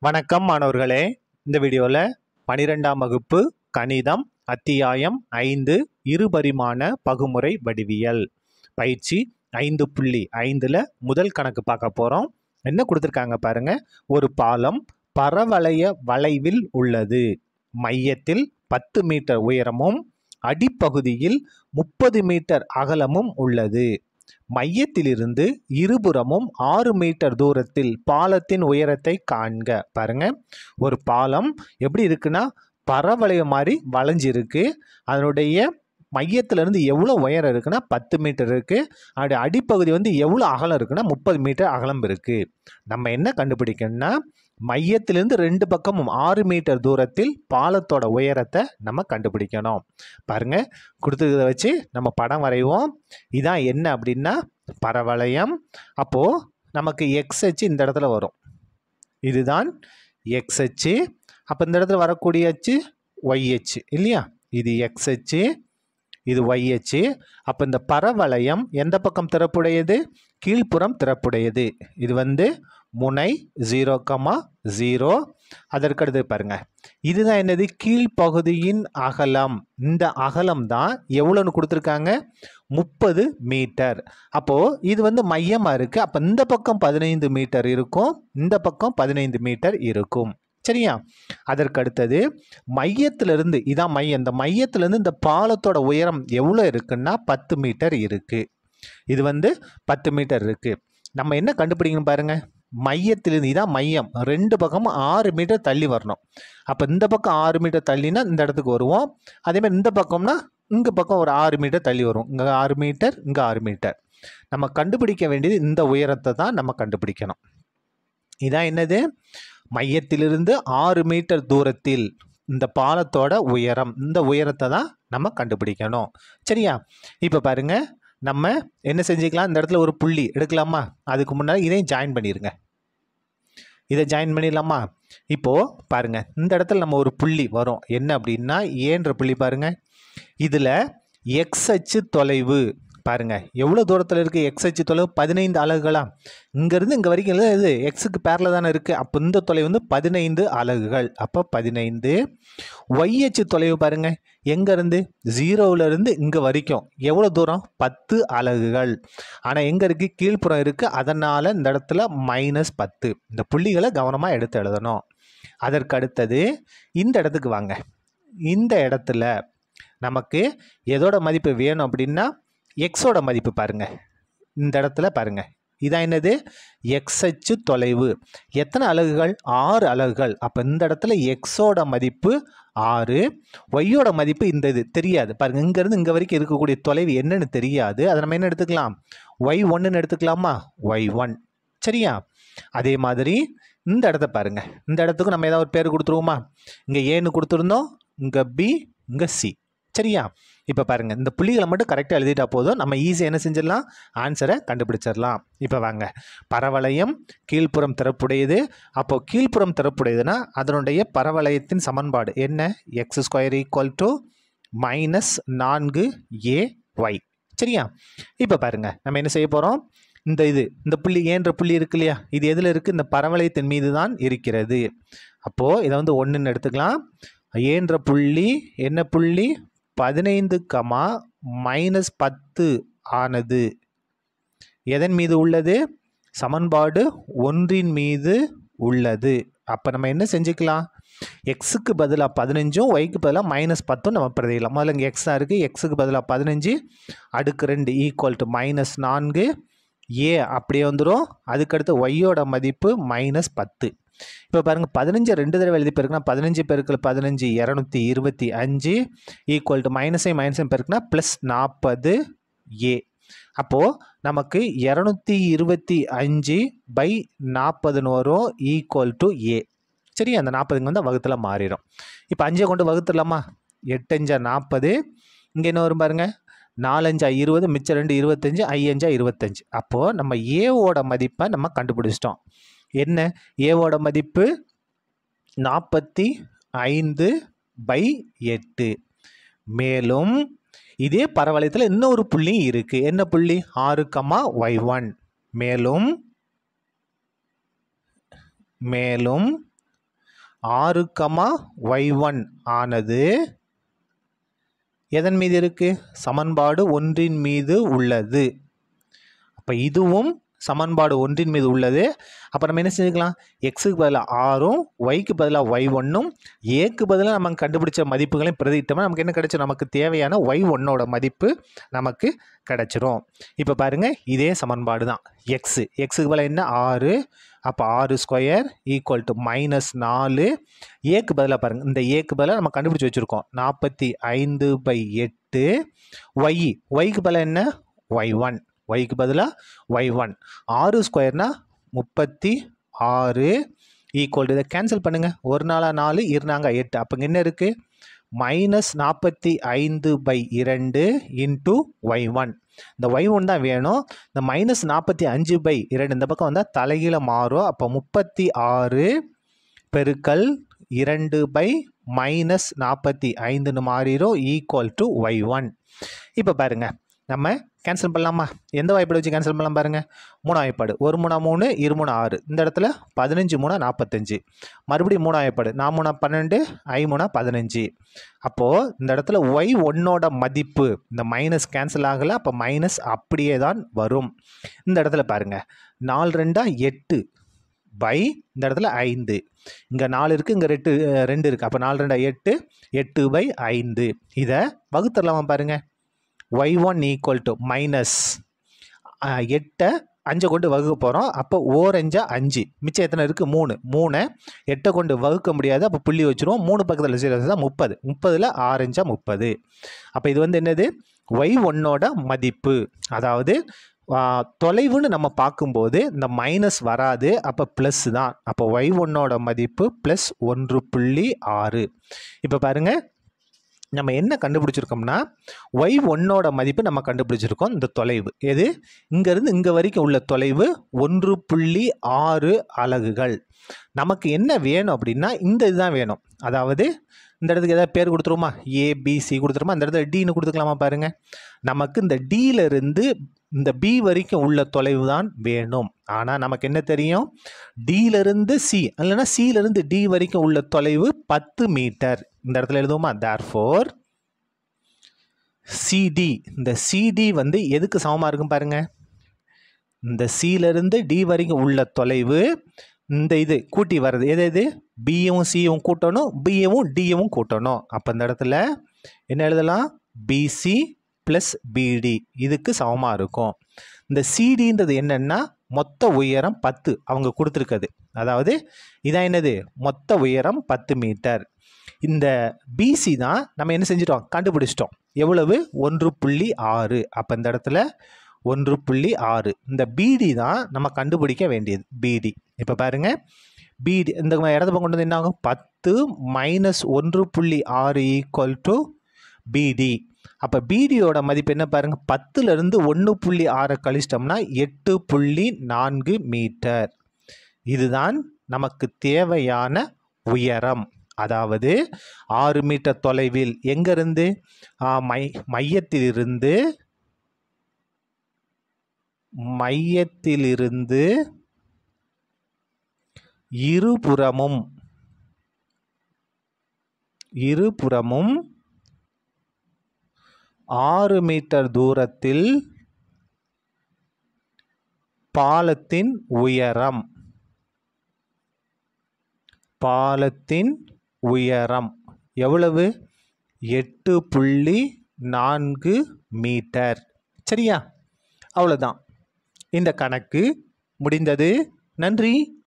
வணக்கம் மாணவர்களே இந்த வீடியோவில் பனிரெண்டாம் வகுப்பு கணிதம் அத்தியாயம் ஐந்து இருபரிமாண பகுமுறை வடிவியல் பயிற்சி ஐந்து புள்ளி ஐந்தில் முதல் கணக்கு பார்க்க போகிறோம் என்ன கொடுத்துருக்காங்க பாருங்க ஒரு பாலம் பரவளைய வளைவில் உள்ளது மையத்தில் பத்து மீட்டர் உயரமும் அடிப்பகுதியில் முப்பது மீட்டர் அகலமும் உள்ளது மையத்திலிருந்து இருபுறமும் ஆறு மீட்டர் தூரத்தில் பாலத்தின் உயரத்தை காண்க பாருங்க ஒரு பாலம் எப்படி இருக்குன்னா பரவளைய மாதிரி வளைஞ்சிருக்கு அதனுடைய மையத்திலிருந்து எவ்வளோ உயரம் இருக்குன்னா பத்து மீட்டர் இருக்குது அதோடைய அடிப்பகுதி வந்து எவ்வளோ அகலம் இருக்குன்னா முப்பது மீட்டர் அகலம் இருக்குது நம்ம என்ன கண்டுபிடிக்கணும்னா மையத்திலிருந்து ரெண்டு பக்கமும் ஆறு மீட்டர் தூரத்தில் பாலத்தோட உயரத்தை நம்ம கண்டுபிடிக்கணும் பாருங்க கொடுத்ததை வச்சு நம்ம படம் வரைவோம் இதான் என்ன அப்படின்னா பரவளையம் அப்போது நமக்கு எக்ஸ் அச்சு இந்த இடத்துல வரும் இதுதான் எக்ஸ் அச்சு அப்போ இந்த இடத்துல வரக்கூடிய அச்சு ஒய் அச்சு இல்லையா இது எக்ஸ் அச்சு இது ஒய் அச்சு அப்போ இந்த பரவளையம் எந்த பக்கம் திறப்புடையது கீழ்ப்புறம் திறப்புடையது இது வந்து முனை ஜீரோ கமா ஜீரோ அதற்கடுத்து பாருங்க இதுதான் என்னது கீழ்ப்பகுதியின் அகலம் இந்த அகலம் தான் எவ்வளோன்னு கொடுத்துருக்காங்க முப்பது மீட்டர் அப்போது இது வந்து மையமாக இருக்குது அப்போ இந்த பக்கம் பதினைந்து மீட்டர் இருக்கும் இந்த பக்கம் பதினைந்து மீட்டர் இருக்கும் சரியா அதற்கு அடுத்தது மையத்திலிருந்து இதான் மையம் இந்த மையத்திலேருந்து இந்த பாலத்தோட உயரம் எவ்வளோ இருக்குன்னா பத்து மீட்டர் இருக்குது இது வந்து பத்து மீட்டர் இருக்குது நம்ம என்ன கண்டுபிடிக்கணும் பாருங்க மையத்திலிருந்து இதான் மையம் ரெண்டு பக்கமும் ஆறு மீட்டர் தள்ளி வரணும் அப்போ இந்த பக்கம் ஆறு மீட்டர் தள்ளினா இந்த இடத்துக்கு வருவோம் அதேமாதிரி இந்த பக்கம்னா இங்கே பக்கம் ஒரு ஆறு மீட்டர் தள்ளி வரும் இங்கே ஆறு மீட்டர் இங்கே ஆறு மீட்டர் நம்ம கண்டுபிடிக்க வேண்டியது இந்த உயரத்தை தான் நம்ம கண்டுபிடிக்கணும் இதான் என்னது மையத்திலிருந்து ஆறு மீட்டர் தூரத்தில் இந்த பாலத்தோட உயரம் இந்த உயரத்தை தான் நம்ம கண்டுபிடிக்கணும் சரியா இப்போ பாருங்க நம்ம என்ன செஞ்சுக்கலாம் இந்த இடத்துல ஒரு புள்ளி எடுக்கலாமா அதுக்கு முன்னாடி இதையும் ஜாயின் பண்ணிடுங்க இதை ஜாயின் பண்ணிடலாமா இப்போது பாருங்க இந்த இடத்துல நம்ம ஒரு புள்ளி வரும் என்ன அப்படின்னா ஏன்ற புள்ளி பாருங்க இதில் எக்ஸ் அச்சு தொலைவு பாருங்க எவ்வளோ தூரத்தில் இருக்குது எக்ஸ் அச்சு தொலைவு பதினைந்து அலகுகளா இங்கேருந்து இங்கே வரைக்கும் இல்லை இது எக்ஸுக்கு பேரில் தானே இருக்குது அப்போ இந்த தொலைவு வந்து பதினைந்து அலகுகள் அப்போ பதினைந்து ஒய் அச்சு தொலைவு பாருங்க எங்கேருந்து ஜீரோவிலேருந்து இங்கே வரைக்கும் எவ்வளோ தூரம் பத்து அலகுகள் ஆனால் எங்கே இருக்குது கீழ்ப்புறம் இருக்குது அதனால் இந்த இடத்துல மைனஸ் பத்து இந்த புள்ளிகளை கவனமாக எடுத்து எழுதணும் அதற்கு அடுத்தது இந்த இடத்துக்கு வாங்க இந்த இடத்துல நமக்கு எதோட மதிப்பு வேணும் அப்படின்னா எக்ஸோட மதிப்பு பாருங்க இந்த இடத்துல பாருங்க இதான் என்னது எக்ஸ் அச்சு தொலைவு எத்தனை அலகுகள் ஆறு அலகுகள் அப்போ இந்த இடத்துல எக்ஸோட மதிப்பு ஆறு ஒய்யோட மதிப்பு இந்த இது தெரியாது பாருங்க இங்கேருந்து இங்கே வரைக்கும் இருக்கக்கூடிய தொலைவு என்னன்னு தெரியாது அதை நம்ம என்ன எடுத்துக்கலாம் ஒய் ஒன்றுன்னு எடுத்துக்கலாமா ஒய் ஒன் சரியா அதே மாதிரி இந்த இடத்த பாருங்க இந்த இடத்துக்கு நம்ம ஏதாவது ஒரு பேர் கொடுத்துருவோமா இங்கே ஏன்னு கொடுத்துருந்தோம் இங்கே பி இங்கே சி சரியா இப்போ பாருங்கள் இந்த புள்ளிகளை மட்டும் கரெக்டாக எழுதிட்டா போதும் நம்ம ஈஸியாக என்ன செஞ்சிடலாம் ஆன்சரை கண்டுபிடிச்சிடலாம் இப்போ வாங்க பரவளையம் கீழ்ப்புறம் திறப்புடையது அப்போது கீழ்ப்புறம் திறப்புடையதுன்னா அதனுடைய பரவளையத்தின் சமன்பாடு என்ன x square equal to minus நான்கு ஏ ஒய் சரியா இப்போ பாருங்க நம்ம என்ன செய்ய போகிறோம் இந்த இது இந்த புள்ளி ஏன்ற புள்ளி இருக்கு இல்லையா இது எதில் இருக்குது இந்த பரவளையத்தின் மீது தான் இருக்கிறது அப்போது இதை வந்து ஒன்றுன்னு எடுத்துக்கலாம் ஏன்ற புள்ளி என்ன புள்ளி பதினைந்து கமா மைனஸ் பத்து ஆனது எதன் மீது உள்ளது சமன்பாடு ஒன்றின் மீது உள்ளது அப்போ நம்ம என்ன செஞ்சுக்கலாம் எக்ஸுக்கு பதிலாக பதினஞ்சும் ஒய்க்கு பதிலாக மைனஸ் பத்தும் நம்ம பிரதிக்கலாம் முதல்ல இங்கே எக்ஸாக இருக்குது எக்ஸுக்கு பதிலாக பதினஞ்சு அடுக்கு ரெண்டு ஈக்குவல் டு மைனஸ் நான்கு ஏ அப்படியே வந்துடும் அதுக்கடுத்து ஒய்யோட மதிப்பு மைனஸ் பத்து இப்போ பாருங்கள் பதினஞ்சு ரெண்டு தடவை எழுதி பெருக்குனா பதினஞ்சு பெருக்கள் பதினஞ்சு இரநூத்தி இருபத்தி அஞ்சு ஈக்குவல் டு மைனஸை மைனஸை பெருக்குனா ப்ளஸ் நாற்பது ஏ அப்போது நமக்கு இரநூத்தி இருபத்தி அஞ்சு பை நாற்பதுன்னு வரும் ஈக்குவல் டு ஏ சரி அந்த நாற்பதுங்க வந்து வகுத்தில் மாறிடும் இப்போ அஞ்சை கொண்டு வகுத்துடலாமா எட்டஞ்சா நாற்பது இங்கே என்ன வரும் பாருங்க நாலஞ்சா இருபது மிச்சம் ரெண்டு இருபத்தஞ்சு ஐயஞ்சா இருபத்தஞ்சு அப்போது நம்ம ஏவோட மதிப்பை நம்ம கண்டுபிடிச்சிட்டோம் என்ன ஏவோட மதிப்பு நாற்பத்தி ஐந்து பை எட்டு மேலும் இதே பரவளையத்தில் இன்னொரு புள்ளி இருக்குது என்ன புள்ளி ஆறு கமா ஒய் ஒன் மேலும் மேலும் ஆறு கமா ஒய் ஒன் ஆனது எதன் மீது இருக்கு சமன்பாடு ஒன்றின் மீது உள்ளது அப்போ இதுவும் சமன்பாடு ஒன்றின் மீது உள்ளது அப்போ நம்ம என்ன செஞ்சுக்கலாம் எக்ஸுக்கு பதிலாக ஆறும் ஒய்க்கு பதிலாக ஒய் ஒன்னும் ஏக்கு பதிலாக நம்ம கண்டுபிடிச்ச மதிப்புகளையும் பிரதிட்டோம்னா நமக்கு என்ன கிடைச்சிடும் நமக்கு தேவையான ஒய் ஒன்னோட மதிப்பு நமக்கு கிடைச்சிரும் இப்போ பாருங்க இதே சமன்பாடு தான் எக்ஸு எக்ஸுக்கு பதிலாக என்ன ஆறு அப்போ ஆறு ஸ்கொயர் ஈக்குவல் டு மைனஸ் நாலு ஏக்கு பதிலாக பாருங்கள் இந்த ஏக்கு பதிலாக நம்ம கண்டுபிடிச்சி வச்சுருக்கோம் நாற்பத்தி ஐந்து பை எட்டு ஒய் ஒய்க்கு பதிலாக என்ன ஒய் ஒன் ஒய்க்கு பதிலாக ஒய் ஒன் ஆறு ஸ்கொயர்னா முப்பத்தி ஆறு ஈக்குவல் டு இதை கேன்சல் பண்ணுங்கள் ஒரு நாளாக நாலு இருநாங்க எட்டு அப்போ இங்க என்ன இருக்குது மைனஸ் நாற்பத்தி ஐந்து பை இரண்டு இன்ட்டு ஒய் ஒன் இந்த ஒய் ஒன் தான் வேணும் இந்த மைனஸ் நாற்பத்தி அஞ்சு பை இரண்டு இந்த பக்கம் வந்தால் தலைகீழ மாறும் அப்போ முப்பத்தி ஆறு பெருக்கல் இரண்டு பை மைனஸ் நாற்பத்தி ஐந்துன்னு மாறிடும் ஈக்குவல் டு ஒய் ஒன் இப்போ பாருங்க நம்ம கேன்சல் பண்ணலாமா எந்த வாய்ப்பாடு வச்சு கேன்சல் பண்ணலாம் பாருங்க மூணு வாய்ப்பாடு ஒரு மூணா மூணு இரு மூணு ஆறு இந்த இடத்துல பதினஞ்சு மூணா நாற்பத்தஞ்சு மறுபடியும் மூணு வாய்ப்பாடு நான் மூணா பன்னெண்டு ஐ மூணா பதினஞ்சு அப்போது இந்த இடத்துல ஒய் ஒன்னோட மதிப்பு இந்த மைனஸ் கேன்சல் ஆகலை அப்போ மைனஸ் அப்படியே தான் வரும் இந்த இடத்துல பாருங்க நாலு ரெண்டா எட்டு பை இந்த இடத்துல ஐந்து இங்கே நாலு இருக்குது இங்கே ரெட்டு ரெண்டு இருக்குது அப்போ நாலு ரெண்டா எட்டு எட்டு பை ஐந்து இதை வகுத்துடலாமா பாருங்க y one equal to minus எட்டை அஞ்சை கொண்டு வகுக்க போகிறோம் அப்போ ஓரஞ்சா அஞ்சு மிச்சம் எத்தனை இருக்குது மூணு மூணை எட்டை கொண்டு வகுக்க முடியாது அப்போ புள்ளி வச்சுருவோம் மூணு பக்கத்தில் சேர்த்து முப்பது முப்பதில் ஆரஞ்சா முப்பது அப்போ இது வந்து என்னது ஒய் ஒன்னோட மதிப்பு அதாவது ஆ, தொலைவுன்னு நம்ம பார்க்கும்போது இந்த மைனஸ் வராது அப்போ ப்ளஸ் தான் அப்போ ஒய் ஒன்னோட மதிப்பு ப்ளஸ் ஒன்று புள்ளி ஆறு இப்போ பாருங்கள் நம்ம என்ன கண்டுபிடிச்சிருக்கோம்னா ஒய் ஒன்னோட மதிப்பு நம்ம கண்டுபிடிச்சிருக்கோம் இந்த தொலைவு எது இங்கேருந்து இங்கே வரைக்கும் உள்ள தொலைவு ஒன்று புள்ளி ஆறு அலகுகள் நமக்கு என்ன வேணும் அப்படின்னா இந்த இதுதான் வேணும் அதாவது இந்த இடத்துக்கு ஏதாவது பேர் கொடுத்துருமா ஏபிசி கொடுத்துருமா இந்த இடத்துல டின்னு கொடுத்துக்கலாமா பாருங்க நமக்கு இந்த D ல இருந்து இந்த பி வரைக்கும் உள்ள தொலைவு தான் வேணும் ஆனால் நமக்கு என்ன தெரியும் D ல இருந்து சி இல்லைன்னா C ல இருந்து டி வரைக்கும் உள்ள தொலைவு பத்து மீட்டர் இந்த இடத்துல எழுதுவோமா தேர் ஃபோர் சிடி இந்த சிடி வந்து எதுக்கு சமமாக இருக்கும் பாருங்க இந்த C ல இருந்து டி வரைக்கும் உள்ள தொலைவு இந்த இது கூட்டி வர்றது எது எது பியும் சியும் கூட்டணும் பியவும் டியவும் கூட்டணும் அப்போ இந்த இடத்துல என்ன எழுதலாம் பிசி ப்ளஸ் பிடி இதுக்கு சமமாக இருக்கும் இந்த சிடின்றது என்னன்னா மொத்த உயரம் பத்து அவங்க கொடுத்துருக்குது அதாவது இதான் என்னது மொத்த உயரம் பத்து மீட்டர் இந்த பிசி தான் நம்ம என்ன செஞ்சிட்டோம் கண்டுபிடிச்சிட்டோம் எவ்வளவு ஒன்று புள்ளி ஆறு அப்போ இந்த இடத்துல ஒன்று புள்ளி ஆறு இந்த பிடி தான் நம்ம கண்டுபிடிக்க வேண்டியது பிடி இப்போ பாருங்க பிடி இந்த இடத்த பக்கம் கொண்டு வந்து என்ன ஆகும் பத்து மைனஸ் ஒன்று புள்ளி ஆறு ஈக்குவல் டு பிடி அப்போ பிடியோட மதிப்பு என்ன பாருங்க பத்துலேருந்து ஒன்று புள்ளி ஆறை கழிச்சிட்டோம்னா எட்டு புள்ளி நான்கு மீட்டர் இதுதான் நமக்கு தேவையான உயரம் அதாவது ஆறு மீட்டர் தொலைவில் எங்கிருந்து ஆ, மை மையத்திலிருந்து மையத்திலிருந்து இருபுறமும் இருபுறமும் ஆறு மீட்டர் தூரத்தில் பாலத்தின் உயரம் பாலத்தின் உயரம் எவ்வளவு எட்டு புள்ளி நான்கு மீட்டர் சரியா அவ்வளோதான் இந்த கணக்கு முடிந்தது நன்றி